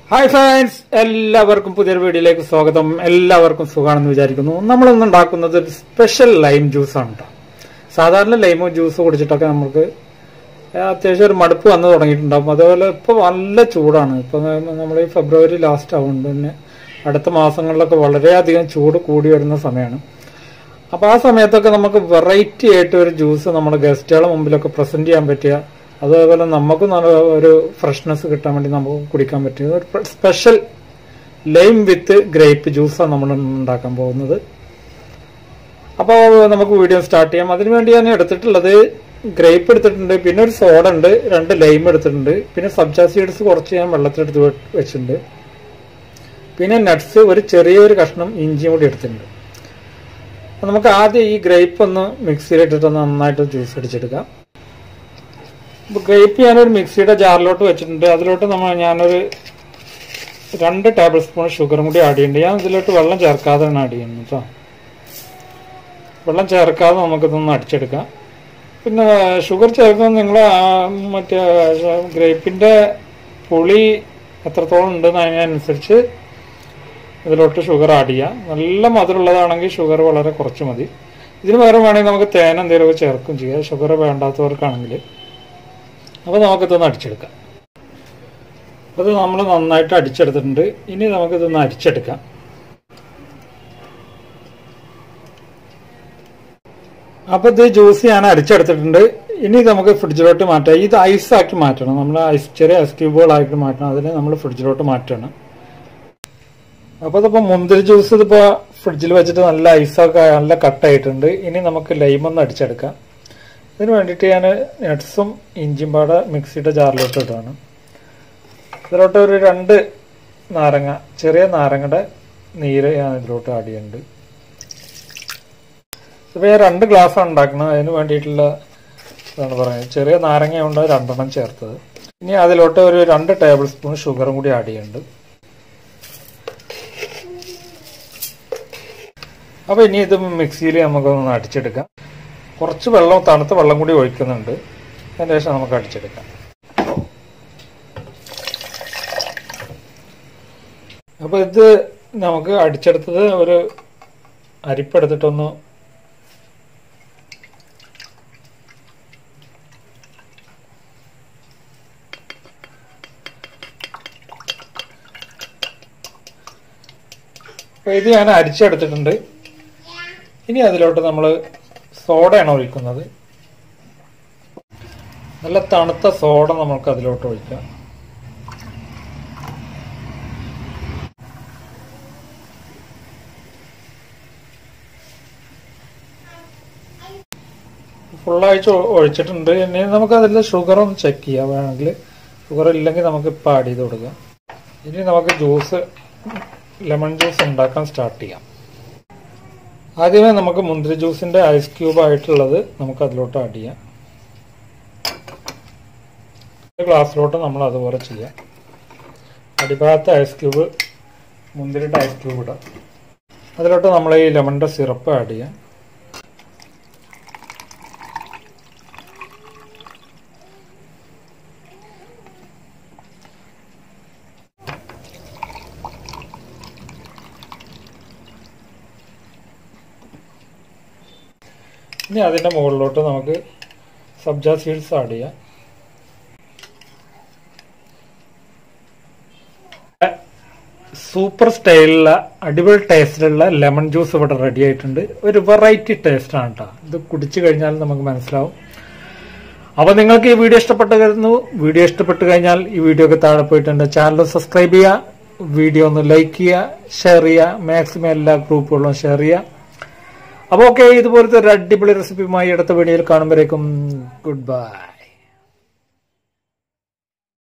hi friends എല്ലാവർക്കും പുതിയൊരു വീഡിയോയിലേക്ക് സ്വാഗതം എല്ലാവർക്കും സുഖമാണെന്ന് വിചാരിക്കുന്നു നമ്മളിന്ന് ഉണ്ടാക്കുന്നത് ഒരു സ്പെഷ്യൽ ലൈം ജ്യൂസ് ആണ് കേട്ടോ സാധാരണ ലൈം ജ്യൂസ് കുടിച്ചിട്ടൊക്കെ നമുക്ക് അത്യാവശ്യം ഒരു മടുപ്പ് വന്ന് തുടങ്ങിയിട്ടുണ്ടാകും അതുപോലെ ഇപ്പോൾ നല്ല ചൂടാണ് ഇപ്പോൾ നമ്മൾ ഈ ഫെബ്രുവരി ലാസ്റ്റ് ആവുന്നുണ്ട് തന്നെ അടുത്ത മാസങ്ങളിലൊക്കെ വളരെയധികം ചൂട് കൂടി വരുന്ന സമയമാണ് അപ്പോൾ ആ സമയത്തൊക്കെ നമുക്ക് വെറൈറ്റി ആയിട്ട് ഒരു ജ്യൂസ് നമ്മുടെ ഗസ്റ്റുകളുടെ മുമ്പിലൊക്കെ പ്രസന്റ് ചെയ്യാൻ പറ്റിയ അതേപോലെ നമുക്ക് നല്ല ഒരു ഫ്രഷ്നെസ് കിട്ടാൻ വേണ്ടി നമുക്ക് കുടിക്കാൻ പറ്റിയ ഒരു സ്പെഷ്യൽ ലൈം വിത്ത് ഗ്രേപ്പ് ജ്യൂസാണ് നമ്മൾ ഉണ്ടാക്കാൻ പോകുന്നത് അപ്പോൾ നമുക്ക് വീഡിയോ സ്റ്റാർട്ട് ചെയ്യാം അതിനുവേണ്ടി ഞാൻ എടുത്തിട്ടുള്ളത് ഗ്രേപ്പ് എടുത്തിട്ടുണ്ട് പിന്നെ ഒരു സോഡ ഉണ്ട് രണ്ട് ലൈം എടുത്തിട്ടുണ്ട് പിന്നെ സബ്ജാ സീഡ്സ് കുറച്ച് ഞാൻ വെള്ളത്തിലെടുത്ത് വെ- വെച്ചിട്ടുണ്ട് പിന്നെ നട്ട്സ് ഒരു ചെറിയൊരു കഷ്ണം ഇഞ്ചിയും കൂടി എടുത്തിട്ടുണ്ട് അപ്പൊ നമുക്ക് ആദ്യം ഈ ഗ്രേപ്പ് ഒന്ന് മിക്സിയിലിട്ടിട്ട് ഒന്ന് നന്നായിട്ട് ജ്യൂസ് അടിച്ചെടുക്കാം ഇപ്പൊ ഗ്രേപ്പ് ഞാനൊരു മിക്സിയുടെ ജാറിലോട്ട് വെച്ചിട്ടുണ്ട് അതിലോട്ട് നമ്മൾ ഞാനൊരു രണ്ട് ടേബിൾ സ്പൂൺ ഷുഗറും കൂടി ആഡ് ചെയ്യുന്നുണ്ട് ഞാൻ ഇതിലോട്ട് വെള്ളം ചേർക്കാതെയാണ് ആഡ് ചെയ്യുന്നത് കേട്ടോ വെള്ളം ചേർക്കാതെ നമുക്കിതൊന്ന് അടിച്ചെടുക്കാം പിന്നെ ഷുഗർ ചേർക്കുന്നത് നിങ്ങൾ മറ്റേ ഗ്രേപ്പിന്റെ പുളി എത്രത്തോളം ഉണ്ടെന്ന് അതിനനുസരിച്ച് ഇതിലോട്ട് ഷുഗർ ആഡ് ചെയ്യാം നല്ല മധുരമുള്ളതാണെങ്കിൽ ഷുഗർ വളരെ കുറച്ച് മതി ഇതിന് പകരം വേണമെങ്കിൽ നമുക്ക് തേൻ എന്തെങ്കിലുമൊക്കെ ചേർക്കും ചെയ്യാം ഷുഗർ വേണ്ടാത്തവർക്കാണെങ്കിൽ അപ്പോൾ നമുക്കിതൊന്ന് അടിച്ചെടുക്കാം അപ്പോൾ ഇത് നമ്മൾ നന്നായിട്ട് അടിച്ചെടുത്തിട്ടുണ്ട് ഇനി നമുക്കിതൊന്ന് അരിച്ചെടുക്കാം അപ്പോൾ ഇത് ജ്യൂസ് ഞാൻ അരിച്ചെടുത്തിട്ടുണ്ട് ഇനി നമുക്ക് ഫ്രിഡ്ജിലോട്ട് മാറ്റാം ഇത് ഐസാക്കി മാറ്റണം നമ്മൾ ഐസ് ചെറിയ ഐസ് ക്യൂബുകളായിട്ട് മാറ്റണം അതിനെ നമ്മൾ ഫ്രിഡ്ജിലോട്ട് മാറ്റണം അപ്പൊ ഇതിപ്പോ മുന്തിരി ജ്യൂസ് ഇതിപ്പോ ഫ്രിഡ്ജിൽ വെച്ചിട്ട് നല്ല ഐസൊക്കെ നല്ല കട്ടായിട്ടുണ്ട് ഇനി നമുക്ക് ലൈം ഒന്ന് അടിച്ചെടുക്കാം ഇതിന് വേണ്ടിയിട്ട് ഞാൻ നട്ട്സും ഇഞ്ചിയും പാടെ മിക്സിയുടെ ജാറിലോട്ട് ഇടുകയാണ് ഇതിലോട്ട് ഒരു രണ്ട് നാരങ്ങ ചെറിയ നാരങ്ങയുടെ നീര് ഞാൻ ഇതിലോട്ട് ആഡ് ചെയ്യുന്നുണ്ട് ഇപ്പൊ ഞാൻ രണ്ട് ഗ്ലാസ്സാണ് ഉണ്ടാക്കുന്നത് അതിന് വേണ്ടിയിട്ടുള്ള ഇതാണ് പറയുന്നത് ചെറിയ നാരങ്ങ കൊണ്ട് രണ്ടെണ്ണം ചേർത്തത് ഇനി അതിലോട്ട് ഒരു രണ്ട് ടേബിൾ സ്പൂൺ ഷുഗറും കൂടി ആഡ് ചെയ്യുന്നുണ്ട് അപ്പൊ ഇനി ഇത് മിക്സിയിൽ നമുക്കൊന്ന് അടിച്ചെടുക്കാം കുറച്ച് വെള്ളം തണുത്ത വെള്ളം കൂടി ഒഴിക്കുന്നുണ്ട് അതിന് ശേഷം നമുക്ക് അടിച്ചെടുക്കാം അപ്പൊ ഇത് നമുക്ക് അടിച്ചെടുത്തത് ഒരു അരിപ്പെടുത്തിട്ടൊന്ന് അപ്പൊ ഇത് ഞാൻ അരിച്ചെടുത്തിട്ടുണ്ട് ഇനി അതിലോട്ട് നമ്മൾ സോഡയാണ് ഒഴിക്കുന്നത് നല്ല തണുത്ത സോഡ നമുക്ക് അതിലോട്ട് ഒഴിക്കാം ഫുള്ളായിട്ട് ഒഴിച്ചിട്ടുണ്ട് ഇനി നമുക്ക് അതിൽ ഷുഗർ ഒന്ന് ചെക്ക് ചെയ്യാം വേണമെങ്കിൽ ഷുഗർ ഇല്ലെങ്കിൽ നമുക്ക് ഇപ്പം ആഡ് ചെയ്ത് കൊടുക്കാം ഇനി നമുക്ക് ജ്യൂസ് ലെമൺ ജ്യൂസ് ഉണ്ടാക്കാൻ സ്റ്റാർട്ട് ചെയ്യാം ആദ്യമേ നമുക്ക് മുന്തിരി ജ്യൂസിന്റെ ഐസ് ക്യൂബ് ആയിട്ടുള്ളത് നമുക്ക് അതിലോട്ട് ആഡ് ചെയ്യാം ഗ്ലാസ്സിലോട്ട് നമ്മൾ അതുപോലെ ചെയ്യാം അടിഭാഗത്തെ ഐസ് ക്യൂബ് മുന്തിരിയുടെ ഐസ് ക്യൂബ് ഇടാം അതിലോട്ട് നമ്മൾ ഈ ലെമണിന്റെ സിറപ്പ് ആഡ് ചെയ്യാം ഇനി അതിന്റെ മുകളിലോട്ട് നമുക്ക് സബ്ജാ സീഡ്സ് ആഡ് ചെയ്യാം സൂപ്പർ സ്റ്റൈലിലുള്ള അടിപൊളി ടേസ്റ്റിലുള്ള ലെമൺ ജ്യൂസ് ഇവിടെ റെഡി ആയിട്ടുണ്ട് ഒരു വെറൈറ്റി ടേസ്റ്റ് ആണ് കേട്ടോ ഇത് കുടിച്ചു കഴിഞ്ഞാൽ നമുക്ക് മനസ്സിലാവും അപ്പൊ നിങ്ങൾക്ക് ഈ വീഡിയോ ഇഷ്ടപ്പെട്ടായിരുന്നു വീഡിയോ ഇഷ്ടപ്പെട്ട് കഴിഞ്ഞാൽ ഈ വീഡിയോക്ക് താഴെ പോയിട്ട് എന്റെ ചാനൽ സബ്സ്ക്രൈബ് ചെയ്യുക വീഡിയോ ഒന്ന് ലൈക്ക് ചെയ്യുക ഷെയർ ചെയ്യുക മാക്സിമം എല്ലാ ഗ്രൂപ്പുകളിലും ഷെയർ ചെയ്യുക അപ്പോൾ ഓക്കെ ഇതുപോലത്തെ ഒരു അടിപൊളി റെസിപ്പിയുമായി അടുത്ത വീഡിയോയിൽ കാണുമ്പോഴേക്കും ഗുഡ് ബൈ